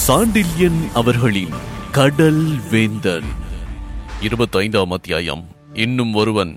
சாண்டில்யன் அவர்களின் கடல் வேந்தன் இருபத்தைந்தாம் அத்தியாயம் இன்னும் ஒருவன்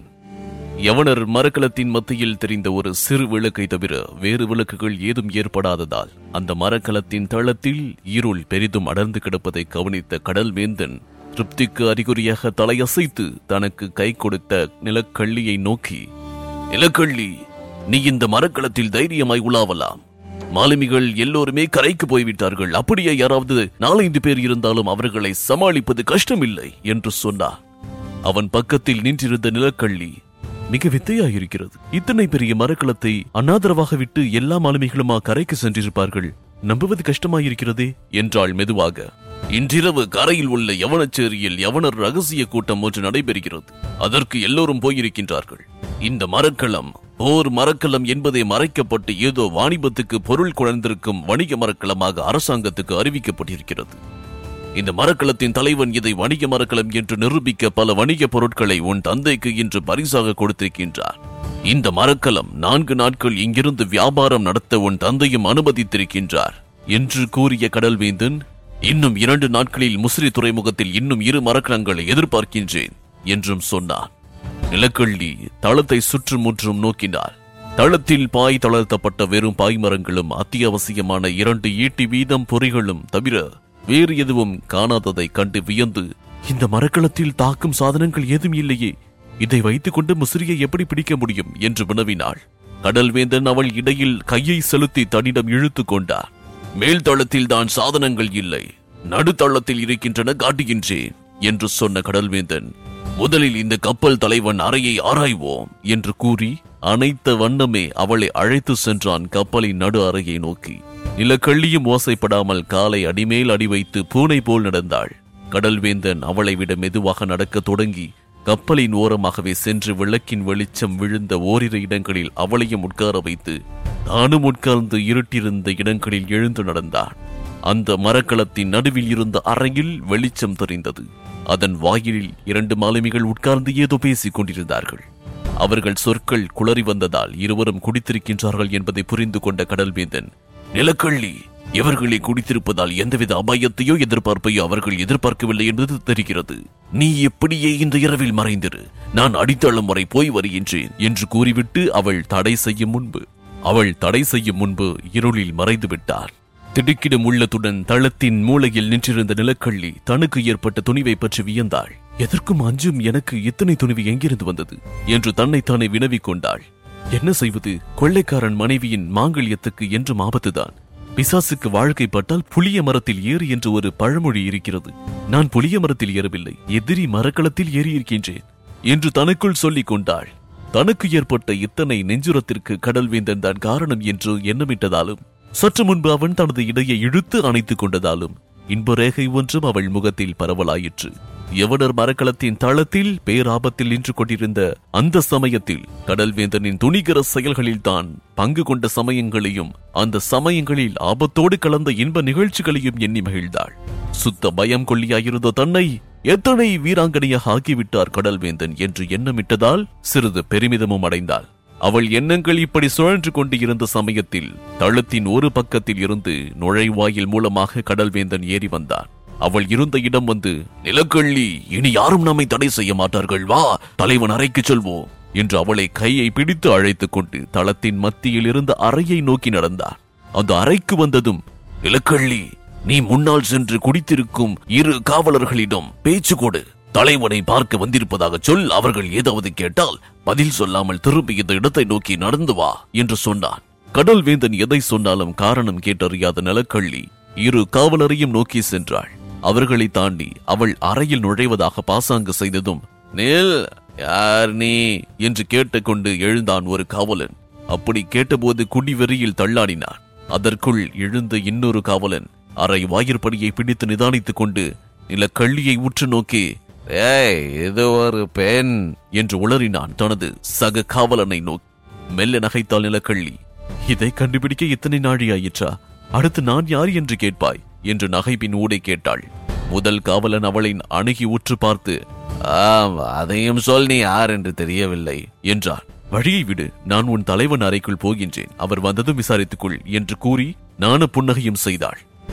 யவனர் மரக்கலத்தின் மத்தியில் தெரிந்த ஒரு சிறு விளக்கை தவிர வேறு விளக்குகள் ஏதும் ஏற்படாததால் அந்த மரக்கலத்தின் தளத்தில் இருள் பெரிதும் அடர்ந்து கிடப்பதை கவனித்த கடல் வேந்தன் திருப்திக்கு அறிகுறியாக தலையசைத்து தனக்கு கை கொடுத்த நிலக்கள்ளியை நோக்கி நிலக்கள்ளி நீ இந்த மரக்கலத்தில் தைரியமாய் உலாவலாம் மாலுமிகள் எல்லோருமே கரைக்கு போய்விட்டார்கள் அப்படியே யாராவது நாலைந்து பேர் இருந்தாலும் அவர்களை சமாளிப்பது கஷ்டமில்லை என்று சொன்னார் அவன் பக்கத்தில் நின்றிருந்த நிலக்கள்ளி மிக வித்தையாயிருக்கிறது இத்தனை பெரிய மரக்கலத்தை அனாதரவாக விட்டு எல்லா மாலுமிகளுமா கரைக்கு சென்றிருப்பார்கள் நம்புவது கஷ்டமாயிருக்கிறதே என்றாள் மெதுவாக இன்றிரவு கரையில் உள்ள யவனச்சேரியில் யவனர் ரகசிய கூட்டம் ஒன்று நடைபெறுகிறது அதற்கு எல்லோரும் போயிருக்கின்றார்கள் இந்த மரக்கலம் போர் மரக்கலம் என்பதை மறைக்கப்பட்டு ஏதோ வாணிபத்துக்கு பொருள் குழந்திருக்கும் வணிக மரக்கலமாக அரசாங்கத்துக்கு அறிவிக்கப்பட்டிருக்கிறது இந்த மரக்கலத்தின் தலைவன் இதை வணிக மரக்கலம் என்று நிரூபிக்க பல வணிக பொருட்களை உன் தந்தைக்கு இன்று பரிசாக கொடுத்திருக்கின்றார் இந்த மரக்கலம் நான்கு நாட்கள் இங்கிருந்து வியாபாரம் நடத்த உன் தந்தையும் அனுமதித்திருக்கின்றார் என்று கூறிய கடல்வேந்தன் இன்னும் இரண்டு நாட்களில் முசிறி துறைமுகத்தில் இன்னும் இரு மரக்கலங்களை எதிர்பார்க்கின்றேன் என்றும் சொன்னார் நிலக்கள்ளி தளத்தை சுற்றும் முற்றும் நோக்கினார் தளத்தில் பாய் தளர்த்தப்பட்ட வெறும் பாய்மரங்களும் அத்தியாவசியமான இரண்டு ஈட்டி வீதம் பொறிகளும் தவிர வேறு எதுவும் காணாததைக் கண்டு வியந்து இந்த மரக்கலத்தில் தாக்கும் சாதனங்கள் ஏதும் இல்லையே இதை வைத்துக் கொண்டு முசிறியை எப்படி பிடிக்க முடியும் என்று வினவினாள் கடல்வேந்தன் அவள் இடையில் கையை செலுத்தி தன்னிடம் இழுத்துக் கொண்டார் மேல் தளத்தில் தான் சாதனங்கள் இல்லை நடுத்தளத்தில் இருக்கின்றன காட்டுகின்றேன் என்று சொன்ன கடல்வேந்தன் முதலில் இந்த கப்பல் தலைவன் அறையை ஆராய்வோம் என்று கூறி அனைத்த வண்ணமே அவளை அழைத்து சென்றான் கப்பலின் நடு அறையை நோக்கி நிலக்கள்ளியும் ஓசைப்படாமல் காலை அடிமேல் அடி வைத்து பூனை போல் நடந்தாள் கடல்வேந்தன் அவளை விட மெதுவாக நடக்கத் தொடங்கி கப்பலின் ஓரமாகவே சென்று விளக்கின் வெளிச்சம் விழுந்த ஓரிரு இடங்களில் அவளையும் உட்கார வைத்து தானும் உட்கார்ந்து இருட்டிருந்த இடங்களில் எழுந்து நடந்தான் அந்த மரக்கலத்தின் நடுவில் இருந்த அறையில் வெளிச்சம் தெரிந்தது அதன் வாயிலில் இரண்டு மாலுமிகள் உட்கார்ந்து ஏதோ பேசிக் கொண்டிருந்தார்கள் அவர்கள் சொற்கள் குளறி வந்ததால் இருவரும் குடித்திருக்கின்றார்கள் என்பதை புரிந்து கொண்ட கடல்வேந்தன் நிலக்கள்ளி இவர்களை குடித்திருப்பதால் எந்தவித அபாயத்தையோ எதிர்பார்ப்பையோ அவர்கள் எதிர்பார்க்கவில்லை என்பது தெரிகிறது நீ எப்படியே இந்த இரவில் மறைந்திரு நான் அடித்தளம் வரை போய் வருகின்றேன் என்று கூறிவிட்டு அவள் தடை செய்யும் முன்பு அவள் தடை செய்யும் முன்பு இருளில் மறைந்து விட்டார் திடுக்கிடும் உள்ளத்துடன் தளத்தின் மூலையில் நின்றிருந்த நிலக்கள்ளி தனக்கு ஏற்பட்ட துணிவை பற்றி வியந்தாள் எதற்கும் அஞ்சும் எனக்கு இத்தனை துணிவு எங்கிருந்து வந்தது என்று தன்னைத்தானே வினவிக் கொண்டாள் என்ன செய்வது கொள்ளைக்காரன் மனைவியின் மாங்கல்யத்துக்கு என்றும் ஆபத்துதான் பிசாசுக்கு வாழ்க்கைப்பட்டால் புளிய மரத்தில் ஏறு என்று ஒரு பழமொழி இருக்கிறது நான் புளிய மரத்தில் ஏறவில்லை எதிரி மரக்களத்தில் ஏறியிருக்கின்றேன் என்று தனக்குள் சொல்லிக் கொண்டாள் தனக்கு ஏற்பட்ட இத்தனை நெஞ்சுரத்திற்கு கடல்வேந்தன் தான் காரணம் என்று எண்ணமிட்டதாலும் சற்று முன்பு அவன் தனது இடையை இழுத்து அணைத்துக் கொண்டதாலும் இன்ப ரேகை ஒன்றும் அவள் முகத்தில் பரவலாயிற்று யவனர் மரக்கலத்தின் தளத்தில் பேராபத்தில் நின்று கொண்டிருந்த அந்த சமயத்தில் கடல்வேந்தனின் துணிகர செயல்களில் தான் பங்கு கொண்ட சமயங்களையும் அந்த சமயங்களில் ஆபத்தோடு கலந்த இன்ப நிகழ்ச்சிகளையும் எண்ணி மகிழ்ந்தாள் சுத்த பயம் கொள்ளியாயிருந்த தன்னை எத்தனை வீராங்கனையாக ஆக்கிவிட்டார் கடல்வேந்தன் என்று எண்ணமிட்டதால் சிறிது பெருமிதமும் அடைந்தாள் அவள் எண்ணங்கள் இப்படி சுழன்று கொண்டு இருந்த சமயத்தில் தளத்தின் ஒரு பக்கத்தில் இருந்து நுழைவாயில் மூலமாக கடல்வேந்தன் ஏறி வந்தான் அவள் இருந்த இடம் வந்து நிலக்கள்ளி இனி யாரும் நம்மை தடை செய்ய மாட்டார்கள் வா தலைவன் அறைக்கு செல்வோம் என்று அவளை கையை பிடித்து அழைத்துக் கொண்டு தளத்தின் மத்தியில் இருந்த அறையை நோக்கி நடந்தார் அந்த அறைக்கு வந்ததும் நிலக்கள்ளி நீ முன்னால் சென்று குடித்திருக்கும் இரு காவலர்களிடம் பேச்சு கொடு தலைவனை பார்க்க வந்திருப்பதாக சொல் அவர்கள் ஏதாவது கேட்டால் பதில் சொல்லாமல் திரும்பி இந்த இடத்தை நோக்கி நடந்து வா என்று சொன்னான் கடல் வேந்தன் எதை சொன்னாலும் காரணம் கேட்டறியாத நிலக்கள்ளி இரு காவலரையும் நோக்கி சென்றாள் அவர்களை தாண்டி அவள் அறையில் நுழைவதாக பாசாங்கு செய்ததும் நில் யார் நீ என்று கேட்டுக்கொண்டு எழுந்தான் ஒரு காவலன் அப்படி கேட்டபோது குடிவெறியில் தள்ளாடினான் அதற்குள் எழுந்த இன்னொரு காவலன் அறை வாயிற்படியை பிடித்து நிதானித்துக் கொண்டு நிலக்கள்ளியை உற்று நோக்கி ஏய் இது ஒரு பெண் என்று உளறினான் தனது சக காவலனை நோக்கி மெல்ல நகைத்தாள் நிலக்கள்ளி இதை கண்டுபிடிக்க இத்தனை நாழி ஆயிற்றா அடுத்து நான் யார் என்று கேட்பாய் என்று நகைப்பின் ஊடை கேட்டாள் முதல் காவலன் அவளை அணுகி உற்று பார்த்து ஆம் அதையும் சொல் நீ யார் என்று தெரியவில்லை என்றார் வழியை விடு நான் உன் தலைவன் அறைக்குள் போகின்றேன் அவர் வந்ததும் விசாரித்துக் கொள் என்று கூறி நாண புன்னகையும் செய்தாள்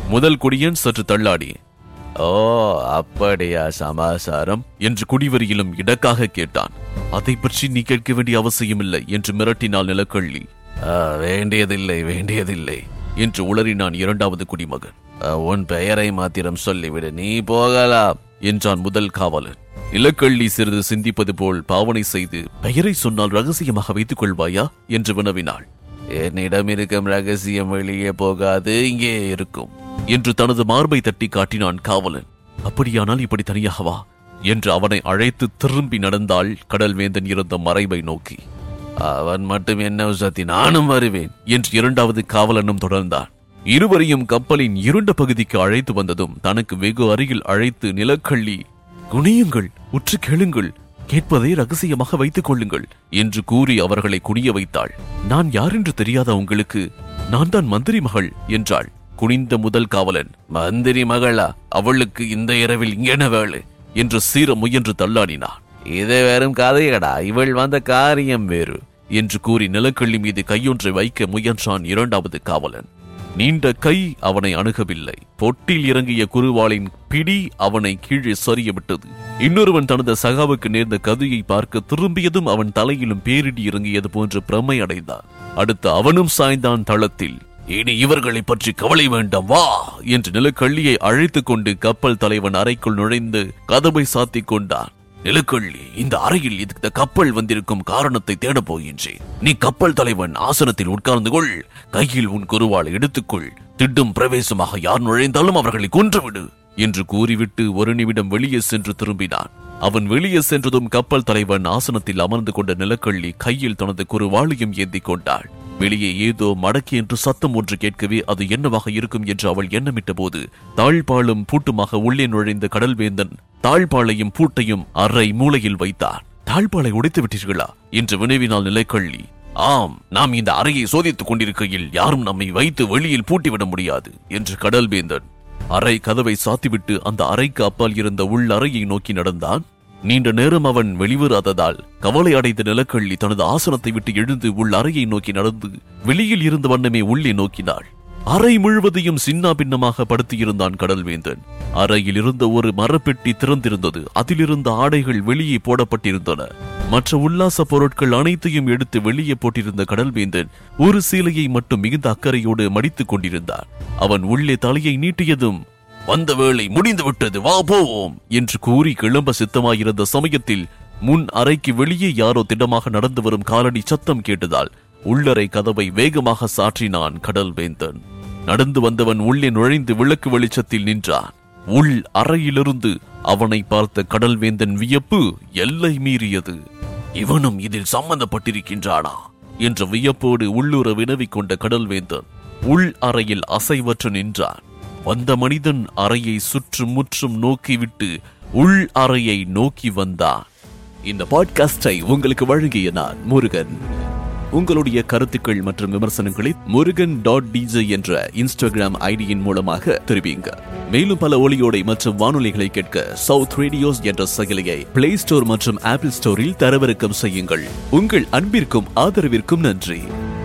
முதல் குடியன் சற்று தள்ளாடி ஓ அப்படியா சமாசாரம் என்று குடிவரியிலும் இடக்காக கேட்டான் அதை பற்றி நீ கேட்க வேண்டிய அவசியமில்லை என்று மிரட்டினாள் நிலக்கள்ளி "ஆ, வேண்டியதில்லை வேண்டியதில்லை என்று உளறினான் இரண்டாவது குடிமகன் "ஆ, உன் பெயரை மாத்திரம் சொல்லிவிடு நீ போகலாம் என்றான் முதல் காவலன் நிலக்கள்ளி சிறிது சிந்திப்பது போல் பாவனை செய்து பெயரை சொன்னால் ரகசியமாக வைத்துக் கொள்வாயா என்று வினவினாள் என்னிடம் இருக்கும் ரகசியம் வெளியே போகாது இங்கே இருக்கும் என்று தனது மார்பை தட்டி காட்டினான் காவலன் அப்படியானால் இப்படி தனியாக வா என்று அவனை அழைத்து திரும்பி நடந்தாள் கடல்வேந்தன் இருந்த மறைவை நோக்கி அவன் மட்டும் என்ன உசத்தி நானும் வருவேன் என்று இரண்டாவது காவலனும் தொடர்ந்தான் இருவரையும் கப்பலின் இருண்ட பகுதிக்கு அழைத்து வந்ததும் தனக்கு வெகு அருகில் அழைத்து நிலக்கள்ளி குனியுங்கள் உற்று கேளுங்கள் கேட்பதை ரகசியமாக வைத்துக் கொள்ளுங்கள் என்று கூறி அவர்களை குனிய வைத்தாள் நான் யார் என்று தெரியாத உங்களுக்கு நான் தான் மந்திரி மகள் என்றாள் குனிந்த முதல் காவலன் மந்திரி மகளா அவளுக்கு இந்த இரவில் இங்கென வேலை என்று சீர முயன்று தள்ளாடினான் இது வெறும் கதையடா இவள் வந்த காரியம் வேறு என்று கூறி நிலக்கள்ளி மீது கையொன்றை வைக்க முயன்றான் இரண்டாவது காவலன் நீண்ட கை அவனை அணுகவில்லை பொட்டில் இறங்கிய குருவாளின் பிடி அவனை கீழே சரிய விட்டது இன்னொருவன் தனது சகாவுக்கு நேர்ந்த கதையை பார்க்க திரும்பியதும் அவன் தலையிலும் பேரிடி இறங்கியது போன்ற பிரமை அடைந்தான் அடுத்து அவனும் சாய்ந்தான் தளத்தில் இனி இவர்களை பற்றி கவலை வேண்டாம் வா என்று நிலக்கள்ளியை அழைத்துக் கொண்டு கப்பல் தலைவன் அறைக்குள் நுழைந்து கதவை சாத்திக் கொண்டான் நிலக்கள்ளி இந்த அறையில் இந்த கப்பல் வந்திருக்கும் காரணத்தை தேடப் போகின்றேன் நீ கப்பல் தலைவன் ஆசனத்தில் உட்கார்ந்து கொள் கையில் உன் குருவாளை எடுத்துக்கொள் திட்டும் பிரவேசமாக யார் நுழைந்தாலும் அவர்களை கொன்றுவிடு என்று கூறிவிட்டு ஒரு நிமிடம் வெளியே சென்று திரும்பினான் அவன் வெளியே சென்றதும் கப்பல் தலைவன் ஆசனத்தில் அமர்ந்து கொண்ட நிலக்கள்ளி கையில் தனது குருவாளையும் ஏந்திக் கொண்டாள் வெளியே ஏதோ மடக்கி என்று சத்தம் ஒன்று கேட்கவே அது என்னவாக இருக்கும் என்று அவள் எண்ணமிட்ட போது தாழ்பாலும் பூட்டுமாக உள்ளே நுழைந்த கடல்வேந்தன் தாழ்பாளையும் பூட்டையும் அறை மூலையில் வைத்தார் தாழ்பாலை உடைத்து விட்டீர்களா என்று வினவினால் நிலைக்கள்ளி ஆம் நாம் இந்த அறையை சோதித்துக் கொண்டிருக்கையில் யாரும் நம்மை வைத்து வெளியில் பூட்டிவிட முடியாது என்று கடல்வேந்தன் அறை கதவை சாத்திவிட்டு அந்த அறைக்கு அப்பால் இருந்த உள் அறையை நோக்கி நடந்தான் நீண்ட நேரம் அவன் வெளிவராததால் கவலை அடைந்த நிலக்கள்ளி தனது ஆசனத்தை விட்டு எழுந்து உள் அறையை நோக்கி நடந்து வெளியில் இருந்த வண்ணமே உள்ளே நோக்கினாள் அறை முழுவதையும் சின்னா பின்னமாக படுத்தியிருந்தான் கடல்வேந்தன் அறையில் இருந்த ஒரு மரப்பெட்டி திறந்திருந்தது அதிலிருந்த ஆடைகள் வெளியே போடப்பட்டிருந்தன மற்ற உல்லாச பொருட்கள் அனைத்தையும் எடுத்து வெளியே போட்டிருந்த கடல்வேந்தன் ஒரு சீலையை மட்டும் மிகுந்த அக்கறையோடு மடித்துக் கொண்டிருந்தான் அவன் உள்ளே தலையை நீட்டியதும் வந்த வேளை முடிந்து விட்டது வா போவோம் என்று கூறி கிளம்ப சித்தமாயிருந்த சமயத்தில் முன் அறைக்கு வெளியே யாரோ திடமாக நடந்து வரும் காலடி சத்தம் கேட்டதால் உள்ளறை கதவை வேகமாக சாற்றினான் கடல்வேந்தன் நடந்து வந்தவன் உள்ளே நுழைந்து விளக்கு வெளிச்சத்தில் நின்றான் உள் அறையிலிருந்து அவனை பார்த்த கடல்வேந்தன் வியப்பு எல்லை மீறியது இவனும் இதில் சம்பந்தப்பட்டிருக்கின்றானா என்ற வியப்போடு உள்ளுர வினவிக் கொண்ட கடல்வேந்தன் உள் அறையில் அசைவற்று நின்றான் வந்த மனிதன் அறையை சுற்றும் முற்றும் நோக்கிவிட்டு உள் அறையை நோக்கி வந்தான் இந்த பாட்காஸ்டை உங்களுக்கு வழங்கிய நான் முருகன் உங்களுடைய கருத்துக்கள் மற்றும் விமர்சனங்களை முருகன் டாட் டிஜே என்ற இன்ஸ்டாகிராம் ஐடியின் மூலமாக தெரிவிங்க மேலும் பல ஒளியோடை மற்றும் வானொலிகளை கேட்க சவுத் ரேடியோஸ் என்ற செயலியை பிளே ஸ்டோர் மற்றும் ஆப்பிள் ஸ்டோரில் தரவிறக்கம் செய்யுங்கள் உங்கள் அன்பிற்கும் ஆதரவிற்கும் நன்றி